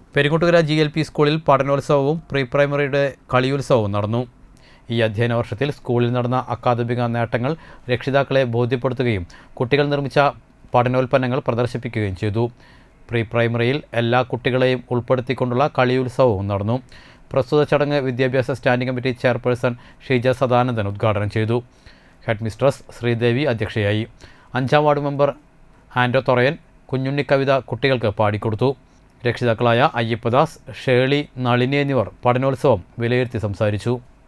Perungottukara G L P സ്കൂളിൽ പഠനോത്സവവും pre പ്രൈമറിയുടെ കളിയുത്സവവും നടന്നു ഈ അധ്യയന വർഷത്തിൽ സ്കൂളിൽ നടന്ന അക്കാദമിക നേട്ടങ്ങൾ രക്ഷിതാക്കളെ ബോധ്യപ്പെടുത്തുകയും കുട്ടികൾ നിർമ്മിച്ച പഠനോൽപ്പന്നങ്ങൾ പ്രദർശിപ്പിക്കുകയും ചെയ്തു പ്രീ പ്രൈമറിയിൽ എല്ലാ കുട്ടികളെയും ഉൾപ്പെടുത്തിക്കൊണ്ടുള്ള കളിയുത്സവവും നടന്നു പ്രസ്തുത ചടങ്ങ് വിദ്യാഭ്യാസ standing committee chairperson Sheeja Sadanandan ഉദ്ഘാടനം ചെയ്തു ഹെഡ് മിസ്ട്രസ് ശ്രീദേവി അധ്യക്ഷയായി അഞ്ചാം വാർഡ് മെമ്പർ ആൻഡോ തൊറയൻ കുഞ്ഞുണ്ണി കവിത കുട്ടികൾക്ക് പാടിക്കൊടുത്തു രക്ഷിതാക്കളായ അയ്യപ്പദാസ് ഷേളി നളിനി എന്നിവർ പഠനോത്സവം വിലയിരുത്തി സംസാരിച്ചു